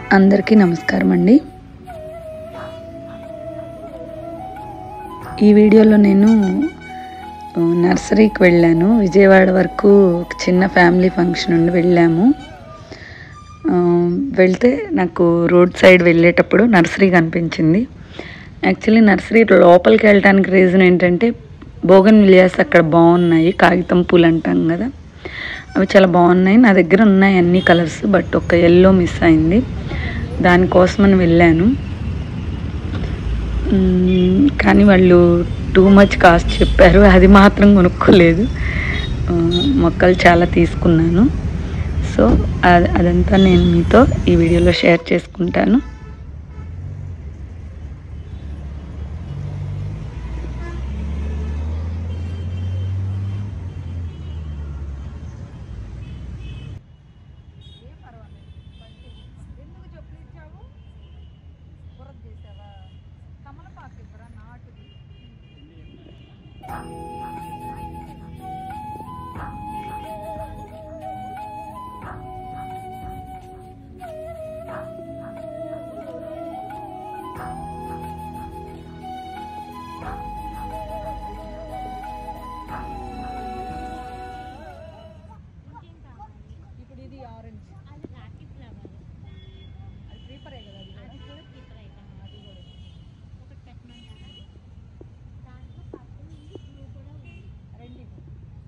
అందరికీ నమస్కారం అండి ఈ వీడియోలో నేను ఆ, నర్సరీకి వెళ్ళాను విజయవాడ వరకు ఒక చిన్న ఫ్యామిలీ ఫంక్షన్ ఉండి వెళ్ళాము ఆ, వెళ్తే నాకు రోడ్ సైడ్ వెళ్ళేటప్పుడు నర్సరీ కనిపించింది యాక్చువల్లీ నర్సరీ లోపలికి వెళ్ళడానికి రీజన్ ఏంటంటే బోగన్ విలియాస్ అక్కడ బాగున్నాయి కాగితం పూలు అంటాం కదా అవి చాలా బాగున్నాయి నా దగ్గర ఉన్నాయి అన్ని కలర్స్ బట్ ఒక ఎల్లో మిస్ అయింది దానికోసమని వెళ్ళాను మ్మ్, కానీ వాళ్ళు టూ మచ్ కాస్ట్ చెప్పారు అది మాత్రం కొనుక్కోలేదు ఆ, మొక్కలు చాలా తీసుకున్నాను సో అది అదంతా నేను మీతో ఈ వీడియోలో షేర్ చేసుకుంటాను ఎందుకు చెప్పులు ఇచ్చావు బుర్రది చేసావా కమలపాకు ఇవ్వరా నాటుది ఇప్పుడు ఇది ఆరెంజ్ అది రాఖీ ఫ్లవర్ అది క్రీపరే కదా అది అది కూడా కీపర్ ఐటమ్ అది కూడా ఒకటి పెట్టమంటారా దాంట్లో పర్పుల్ ఉంది బ్లూ కూడా ఉంది రెండు ఇవ్వు.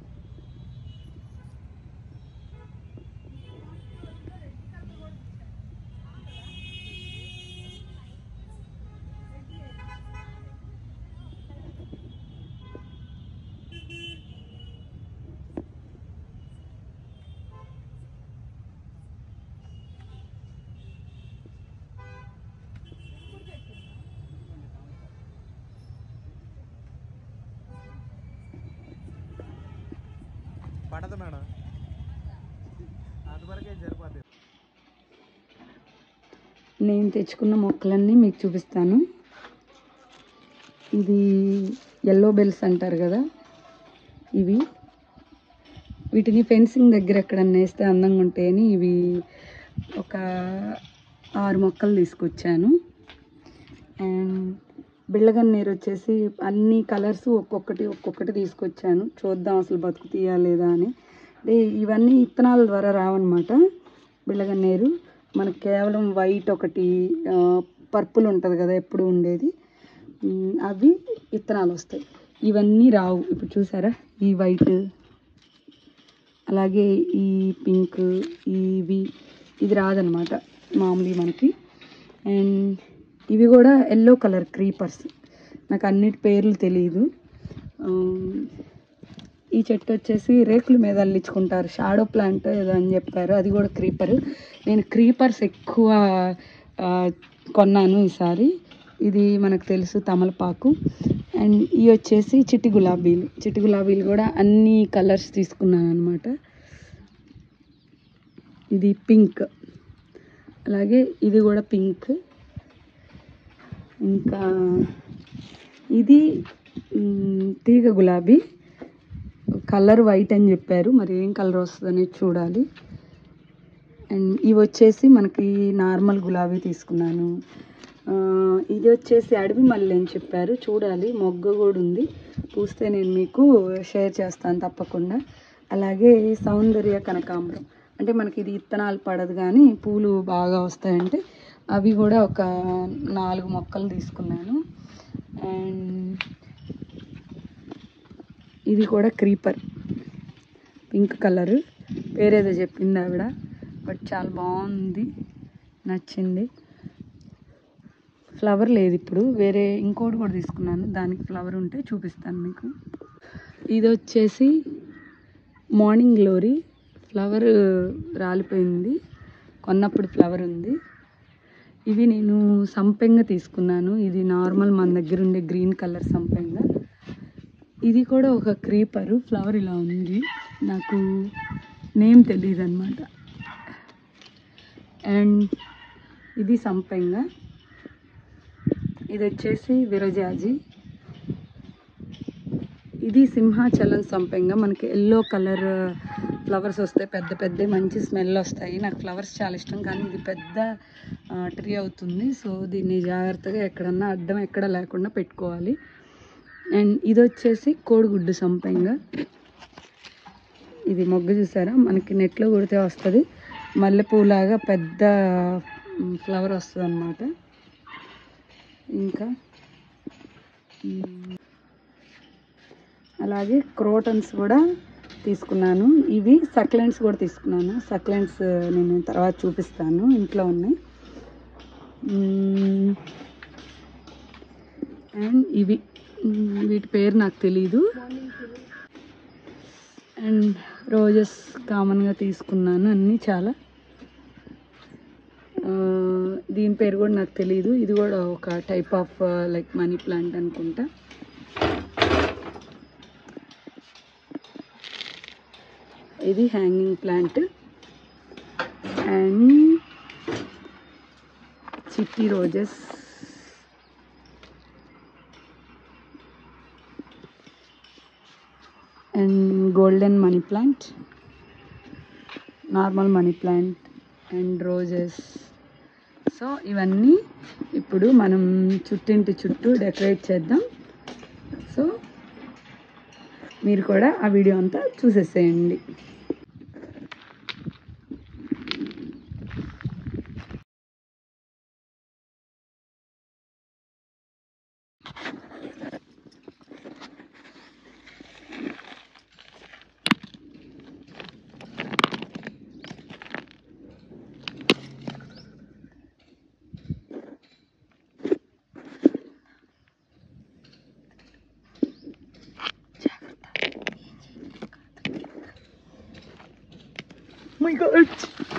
పడదు మేడం అంతవరకే సరిపోతుంది నేను తెచ్చుకున్న మొక్కలన్నీ మీకు చూపిస్తాను ఇది ఎల్లో బెల్స్ అంటారు కదా ఇవి వీటిని ఫెన్సింగ్ దగ్గర ఎక్కడన్నా వేస్తే అందంగా ఉంటాయని ఇవి ఒక ఆరు మొక్కలు తీసుకొచ్చాను అండ్ బిళ్ళగన్నేరు వచ్చేసి అన్ని కలర్స్ ఒక్కొక్కటి ఒక్కొక్కటి తీసుకొచ్చాను చూద్దాం అసలు బతుకుతీయా లేదా అని అంటే ఇవన్నీ ఇత్తనాల ద్వారా రావన్నమాట బిళ్ళగన్నేరు మనకు కేవలం వైట్ ఒకటి పర్పుల్ ఉంటుంది కదా ఎప్పుడు ఉండేది ఉమ్, అవి ఇత్తనాలు వస్తాయి ఇవన్నీ రావు ఇప్పుడు చూసారా ఈ వైట్ అలాగే ఈ పింక్ ఇవి ఇది రాదనమాట మామూలు మనకి అండ్ ఇవి కూడా ఎల్లో కలర్ క్రీపర్స్ నాకు అన్నిటి పేర్లు తెలియదు ఆమ్, ఈ చెట్టు వచ్చేసి రేకుల మీద అల్లించుకుంటారు షాడో ప్లాంట్ ఏదో అని చెప్పారు అది కూడా క్రీపర్ నేను క్రీపర్స్ ఎక్కువ ఆ, కొన్నాను ఈసారి ఇది మనకు తెలుసు తమలపాకు అండ్ ఇవి వచ్చేసి చిట్టి గులాబీలు చిట్టి గులాబీలు కూడా అన్ని కలర్స్ తీసుకున్నాను అనమాట ఇది పింక్ అలాగే ఇది కూడా పింక్ ఇంకా ఇది మ్, తీగ గులాబీ కలర్ వైట్ అని చెప్పారు మరి ఏం కలర్ వస్తుందని చూడాలి అండ్ ఇవి వచ్చేసి మనకి నార్మల్ గులాబీ తీసుకున్నాను ఆ, ఇది వచ్చేసి అడవి మల్లె అని చెప్పారు చూడాలి మొగ్గ కూడా ఉంది పూస్తే నేను మీకు షేర్ చేస్తాను తప్పకుండా అలాగే సౌందర్య కనకాంబరం అంటే మనకి ఇది ఇత్తనాలు పడదు కానీ పూలు బాగా వస్తాయంటే అవి కూడా ఒక నాలుగు మొక్కలు తీసుకున్నాను అండ్ ఇది కూడా క్రీపర్ పింక్ కలర్ పేరేదో చెప్పింది ఆవిడ బట్ చాలా బాగుంది నచ్చింది ఫ్లవర్ లేదు ఇప్పుడు వేరే ఇంకోటి కూడా తీసుకున్నాను దానికి ఫ్లవర్ ఉంటే చూపిస్తాను మీకు ఇది వచ్చేసి మార్నింగ్ గ్లోరీ ఫ్లవర్ రాలిపోయింది కొన్నప్పుడు ఫ్లవర్ ఉంది ఇవి నేను సంపెంగ తీసుకున్నాను ఇది నార్మల్ మన దగ్గర ఉండే గ్రీన్ కలర్ సంపెంగ ఇది కూడా ఒక క్రీపరు ఫ్లవర్ ఇలా ఉంది నాకు నేమ్ తెలియదు అనమాట అండ్ ఇది సంపెంగ ఇది వచ్చేసి విరజాజి ఇది సింహాచలం సంపెంగ మనకి ఎల్లో కలర్ ఫ్లవర్స్ వస్తాయి పెద్ద పెద్ద మంచి స్మెల్ వస్తాయి నాకు ఫ్లవర్స్ చాలా ఇష్టం కానీ ఇది పెద్ద ట్రీ అవుతుంది సో దీన్ని జాగ్రత్తగా ఎక్కడన్నా అడ్డం ఎక్కడ లేకుండా పెట్టుకోవాలి అండ్ ఇది వచ్చేసి కోడిగుడ్డు సంపెంగ ఇది మొగ్గ చూసారా మనకి నెట్లో కొడితే వస్తుంది మల్లెపూలాగా పెద్ద ఫ్లవర్ వస్తుంది అనమాట ఇంకా మ్, అలాగే క్రోటన్స్ కూడా తీసుకున్నాను ఇవి సక్లెంట్స్ కూడా తీసుకున్నాను సక్లెంట్స్ నేను తర్వాత చూపిస్తాను ఇంట్లో ఉన్నాయి మ్, అండ్ ఇవి మ్, వీటి పేరు నాకు తెలీదు అండ్ రోజెస్ కామన్గా తీసుకున్నాను అన్నీ చాలా ఆ, దీని పేరు కూడా నాకు తెలియదు ఇది కూడా ఒక type of like money plant అనుకుంటా ఇది హ్యాంగింగ్ ప్లాంట్ అండ్ చిట్టి roses and golden money plant normal money plant and roses so ఇవన్నీ ఇప్పుడు మనం చుట్టింటి చుట్టూ డెకరేట్ చేద్దాం సో మీరు కూడా ఆ వీడియో అంతా చూసేసేయండి మై గాడ్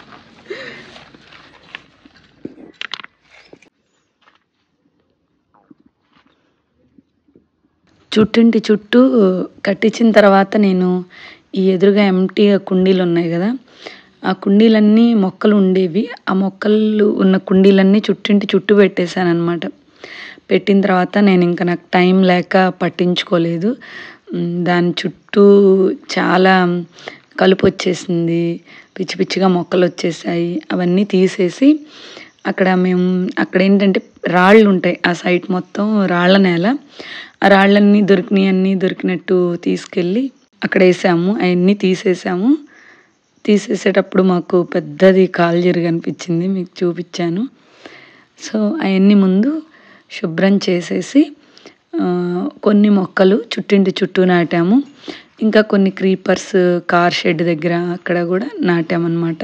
చుట్టింటి చుట్టూ కట్టించిన తర్వాత నేను ఈ ఎదురుగా ఎంటీ కుండీలు ఉన్నాయి కదా ఆ కుండీలన్నీ మొక్కలు ఉండేవి ఆ మొక్కలు ఉన్న కుండీలన్నీ చుట్టింటి చుట్టూ పెట్టేశాను అనమాట పెట్టిన తర్వాత నేను ఇంకా నాకు టైం లేక పట్టించుకోలేదు ఉమ్, దాని చుట్టూ చాలా కలుపు వచ్చేసింది పిచ్చి పిచ్చిగా మొక్కలు వచ్చేసాయి అవన్నీ తీసేసి అక్కడ మేము అక్కడ ఏంటంటే రాళ్ళు ఉంటాయి ఆ సైట్ మొత్తం రాళ్ళ నేల ఆ రాళ్ళన్నీ దొరికినాయి అన్నీ దొరికినట్టు తీసుకెళ్ళి అక్కడ వేసాము అవన్నీ తీసేసాము తీసేసేటప్పుడు మాకు పెద్దది కాలుజీరు కనిపించింది మీకు చూపించాను సో అవన్నీ ముందు శుభ్రం చేసేసి ఆ, కొన్ని మొక్కలు చుట్టింటి చుట్టూ నాటాము ఇంకా కొన్ని క్రీపర్స్ కార్ షెడ్ దగ్గర అక్కడ కూడా నాటామన్నమాట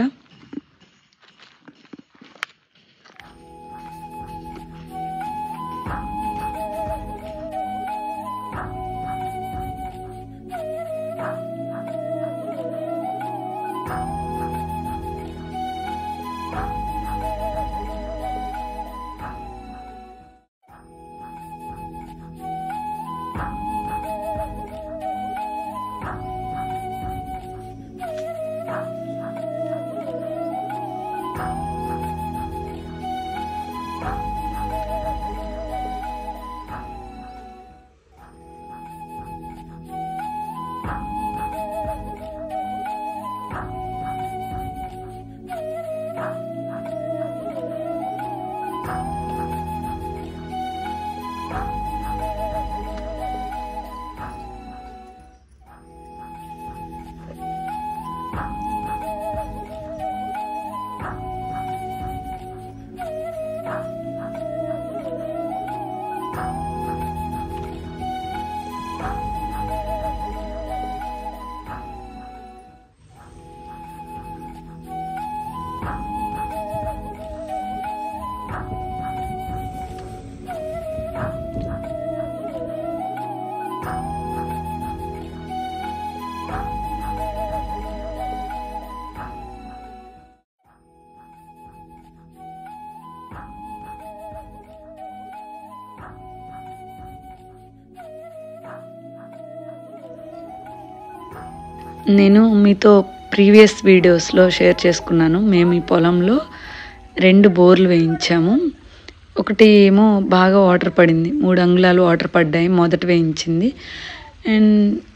నేను మీతో ప్రీవియస్ వీడియోస్లో షేర్ చేసుకున్నాను మేము ఈ పొలంలో రెండు బోర్లు వేయించాము ఒకటి ఏమో బాగా వాటర్ పడింది మూడు అంగుళాలు వాటర్ పడ్డాయి మొదట వేయించింది అండ్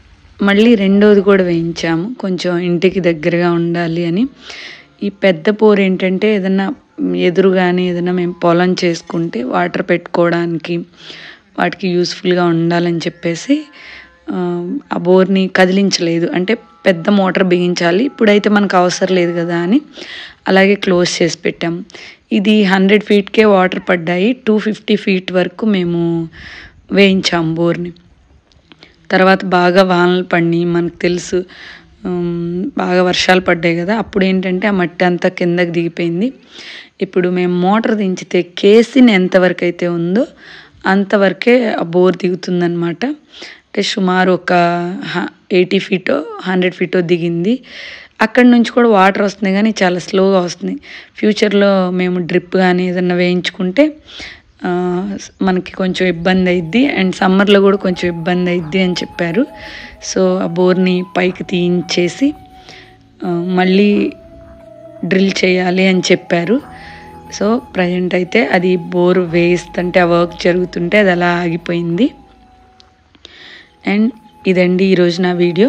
మళ్ళీ రెండోది కూడా వేయించాము కొంచెం ఇంటికి దగ్గరగా ఉండాలి అని ఈ పెద్ద బోర్ ఏంటంటే ఏదన్నా ఎదురుగానే ఏదైనా మేము పొలం చేసుకుంటే వాటర్ పెట్టుకోవడానికి వాటికి యూస్ఫుల్గా ఉండాలని చెప్పేసి ఆ, ఆ బోర్ని కదిలించలేదు అంటే పెద్ద మోటార్ బిగించాలి ఇప్పుడైతే మనకు అవసరం లేదు కదా అని అలాగే క్లోజ్ చేసి పెట్టాం ఇది హండ్రెడ్ ఫీట్కే వాటర్ పడ్డాయి టూ ఫిఫ్టీ ఫీట్ వరకు మేము వేయించాం బోర్ని తర్వాత బాగా వానలు పడినాయి మనకు తెలుసు ఉమ్, బాగా వర్షాలు పడ్డాయి కదా అప్పుడు ఏంటంటే ఆ మట్టి అంతా కిందకి దిగిపోయింది ఇప్పుడు మేము మోటార్ దించితే కేసిన్ ఎంతవరకు అయితే ఉందో అంతవరకే ఆ బోర్ దిగుతుందనమాట అంటే సుమారు ఒక ఎయిటీ ఫీటో హండ్రెడ్ ఫీటో దిగింది అక్కడి నుంచి కూడా వాటర్ వస్తున్నాయి కానీ చాలా స్లోగా వస్తున్నాయి ఫ్యూచర్లో మేము డ్రిప్ కానీ ఏదన్నా వేయించుకుంటే ఆ, మనకి కొంచెం ఇబ్బంది అయింది అండ్ సమ్మర్లో కూడా కొంచెం ఇబ్బంది అయింది అని చెప్పారు సో ఆ బోర్ని పైకి తీయించేసి ఆ, మళ్ళీ డ్రిల్ చేయాలి అని చెప్పారు సో ప్రజెంట్ అయితే అది బోర్ వేస్తుంటే ఆ వర్క్ జరుగుతుంటే అది అలా ఆగిపోయింది అండ్ ఇదండి ఈరోజు నా వీడియో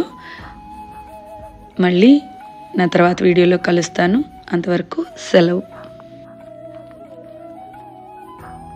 మళ్ళీ నా తర్వాత వీడియోలో కలుస్తాను అంతవరకు సెలవు